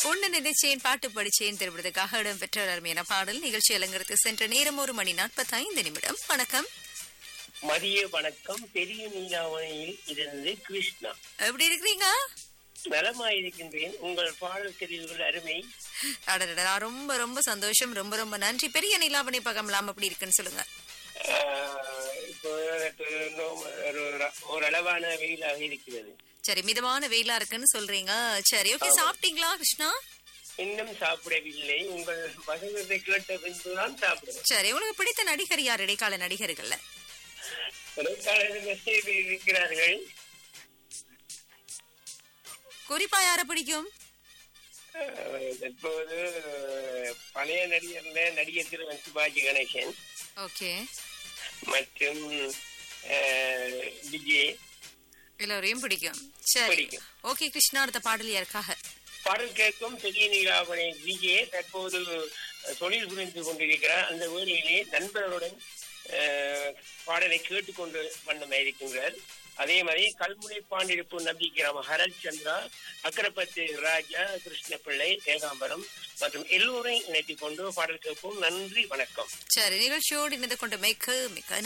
உன்ன நினைச்சேன் பாட்டு படிச்சேன் திருவிடத்துக்காக இடம்பெற்ற ஒரு அருமையான பாடல் நிகழ்ச்சி அலங்கரித்து சென்ற நேரம் ஒரு மணி நாற்பத்தைந்து நிமிடம் வணக்கம் மதிய வணக்கம் பெரிய நீலாவணையில் இருந்து கிருஷ்ணா எப்படி இருக்கிறீங்க நலமாயிருக்கின்றேன் உங்கள் பாடல் தெரிவுகள் அருமை அடடடா ரொம்ப ரொம்ப சந்தோஷம் ரொம்ப ரொம்ப நன்றி பெரிய நிலாவணி பகம்லாம் அப்படி இருக்குன்னு சொல்லுங்க ஆஹ், இப்போ எனக்கு இன்னும் ஒரு ஓரளவான வெயிலாக இருக்கிறது சரி மிதமான வெயிலா இருக்குன்னு சொல்றீங்க சரி ஓகே சாப்பிட்டீங்களா கிருஷ்ணா இன்னும் சாப்பிடவில்லை உங்கள் வசனத்தை கேட்ட பின்புதான் சாப்பிடுவேன் சரி உங்களுக்கு பிடித்த நடிகர் யார் இடைக்கால நடிகர்கள்ல தொழிற்சாலையில் செய்து இருக்கிறார்கள் குறிப்பா யார பிடிக்கும் ஆஹ், தற்போது பழைய நடிகர்ல நடிகர் திரு சிவாஜி கணேசன் ஓகே மற்றும் ஆஹ், விஜய் எல்லோரையும் பிடிக்கும் சரி பிடிக்கும். ஓகே கிருஷ்ணா அடுத்த பாடல் யாருக்காக பாடல் கேட்கும் பெரிய நீலாவணை விஜய் தற்போது தொழில் புரிந்து கொண்டிருக்கிறார் அந்த வேளையிலே நண்பர்களுடன் அஹ், பாடலை கேட்டுக்கொண்டு வண்ணமாக இருக்கின்றார் அதே மாதிரி கல்முனை பாண்டிருப்பு நம்பிக்கிறாம ஹரத் சந்திரா அக்கரப்பத்து ராஜா கிருஷ்ணபிள்ளை ஏகாம்பரம் மற்றும் எல்லோரையும் இணைத்துக் கொண்டு பாடல் கேட்போம் நன்றி வணக்கம் சரி நிகழ்ச்சியோடு இணைந்து கொண்டு மிக்க மிக்க